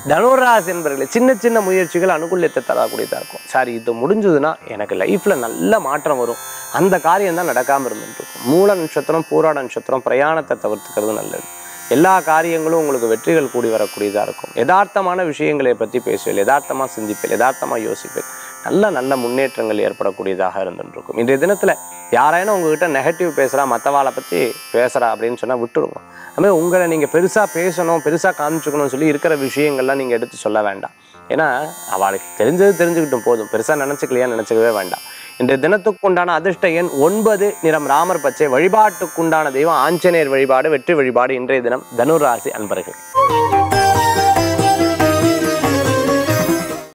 தனுராசி என்பர்களே சின்ன சின்ன முயற்சிகள் அனுகூல்யத்தை தரக்கூடியதாக இருக்கும் சார் இது முடிஞ்சதுன்னா எனக்கு லைஃப்பில் நல்ல மாற்றம் வரும் அந்த காரியம் தான் நடக்காமல் இருந்துட்டு இருக்கும் மூல நட்சத்திரம் பூராட நட்சத்திரம் பிரயாணத்தை தவிர்த்துக்கிறது நல்லது எல்லா காரியங்களும் உங்களுக்கு வெற்றிகள் கூடி வரக்கூடியதாக இருக்கும் யதார்த்தமான விஷயங்களை பற்றி பேசுவேன் யதார்த்தமாக சிந்திப்பேன் யதார்த்தமாக யோசிப்பேன் நல்ல நல்ல முன்னேற்றங்கள் ஏற்படக்கூடியதாக இருந்துட்டு இருக்கும் இன்றைய தினத்தில் யாராயினும் உங்ககிட்ட நெகட்டிவ் பேசுகிறா மற்றவாளை பற்றி பேசுகிறா அப்படின்னு சொன்னால் விட்டுருங்க அதுமாதிரி உங்களை நீங்கள் பெருசாக பேசணும் பெருசாக காமிச்சுக்கணும்னு சொல்லி இருக்கிற விஷயங்கள்லாம் நீங்கள் எடுத்து சொல்ல வேண்டாம் ஏன்னா அவளுக்கு தெரிஞ்சது தெரிஞ்சுக்கிட்டும் போதும் பெருசாக நினச்சிக்கலையா நினச்சிக்கவே வேண்டாம் இன்றைய தினத்துக்கு உண்டான அதிர்ஷ்ட எண் ஒன்பது நிறம் ராமர் பச்சை வழிபாட்டுக்குண்டான தெய்வம் ஆஞ்சநேயர் வழிபாடு வெற்றி வழிபாடு இன்றைய தினம் தனுராசி அன்பர்கள்